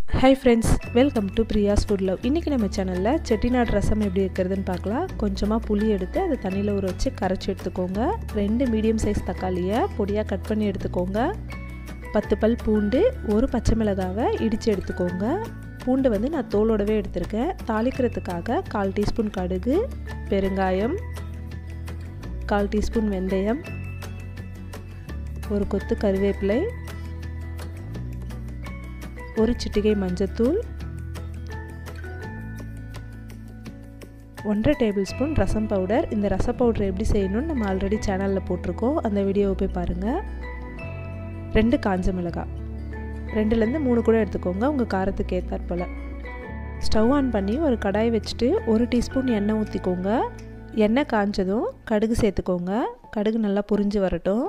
hi friends welcome to Priya's food love இன்றைக்கி நம்ம சேனலில் செட்டிநாடு ரசம் எப்படி வைக்கிறதுன்னு பார்க்கலாம் கொஞ்சமாக புளி எடுத்து அதை தண்ணியில் ஊற வச்சு கரைச்சி எடுத்துக்கோங்க ரெண்டு மீடியம் சைஸ் தக்காளியை பொடியாக கட் பண்ணி எடுத்துக்கோங்க பத்து பல் பூண்டு ஒரு பச்சை மிளகாவை இடித்து எடுத்துக்கோங்க பூண்டு வந்து நான் தோலோடவே எடுத்திருக்கேன் தாளிக்கிறதுக்காக கால் டீஸ்பூன் கடுகு பெருங்காயம் கால் டீஸ்பூன் வெந்தயம் ஒரு கொத்து கருவேப்பிலை ஒரு சிட்டிகை மஞ்சத்தூள் ஒன்றரை டேபிள் ஸ்பூன் ரசம் பவுடர் இந்த ரச பவுடர் எப்படி செய்யணும்னு நம்ம ஆல்ரெடி சேனலில் போட்டிருக்கோம் அந்த வீடியோவை போய் பாருங்கள் ரெண்டு காஞ்ச மிளகாய் ரெண்டுலேருந்து மூணு கூட எடுத்துக்கோங்க உங்கள் காரத்துக்கு ஏற்றாற் போல் ஸ்டவ் ஆன் பண்ணி ஒரு கடாய் வச்சுட்டு ஒரு டீஸ்பூன் எண்ணெய் ஊற்றிக்கோங்க எண்ணெய் காஞ்சதும் கடுகு சேர்த்துக்கோங்க கடுகு நல்லா புரிஞ்சு வரட்டும்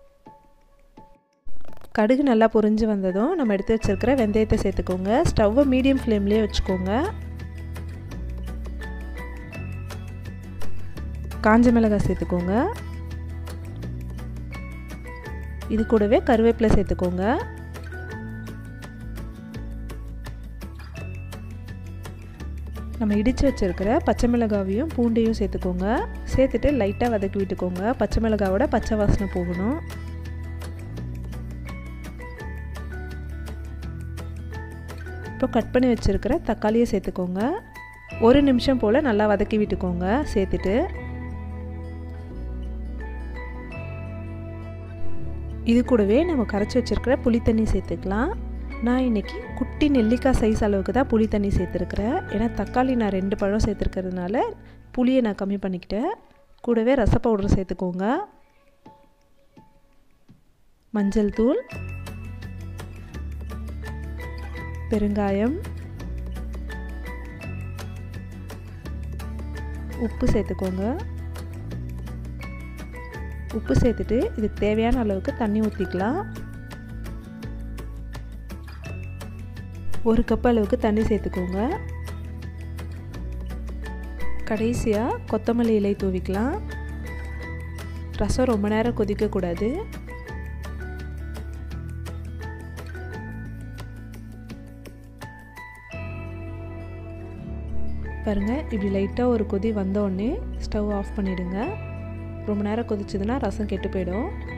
கடுகு நல்லா பொரிஞ்சு வந்ததும் நம்ம எடுத்து வச்சுருக்கிற வெந்தயத்தை சேர்த்துக்கோங்க ஸ்டவ்வை மீடியம் ஃப்ளேம்லேயே வச்சுக்கோங்க காஞ்ச மிளகாய் சேர்த்துக்கோங்க இது கூடவே கருவேப்பிலை சேர்த்துக்கோங்க நம்ம இடித்து வச்சுருக்கிற பச்சை மிளகாவையும் பூண்டையும் சேர்த்துக்கோங்க சேர்த்துட்டு லைட்டாக வதக்கி விட்டுக்கோங்க பச்சை மிளகாவோட பச்சை வாசனை போகணும் இப்போ கட் பண்ணி வச்சுருக்கிற தக்காளியை சேர்த்துக்கோங்க ஒரு நிமிஷம் போல் நல்லா வதக்கி விட்டுக்கோங்க சேர்த்துட்டு இது கூடவே நம்ம கரைச்சி வச்சுருக்கிற புளி தண்ணி சேர்த்துக்கலாம் நான் இன்றைக்கி குட்டி நெல்லிக்காய் சைஸ் அளவுக்கு தான் புளி தண்ணி சேர்த்துருக்குறேன் ஏன்னா தக்காளி நான் ரெண்டு பழம் சேர்த்துருக்கிறதுனால புளியை நான் கம்மி பண்ணிக்கிட்டேன் கூடவே ரச பவுடர் சேர்த்துக்கோங்க மஞ்சள் தூள் பெருங்காயம் உப்பு சேர்த்துக்கோங்க உப்பு சேர்த்துட்டு இதுக்கு தேவையான அளவுக்கு தண்ணி ஊற்றிக்கலாம் ஒரு கப் அளவுக்கு தண்ணி சேர்த்துக்கோங்க கடைசியாக கொத்தமல்லி இலை தூவிக்கலாம் ரசம் ரொம்ப நேரம் கொதிக்கக்கூடாது பாருங்கள் இப்படி லைட்டாக ஒரு கொதி வந்தோடனே ஸ்டவ் ஆஃப் பண்ணிவிடுங்க ரொம்ப நேரம் கொதிச்சதுன்னா ரசம் கெட்டு போயிடும்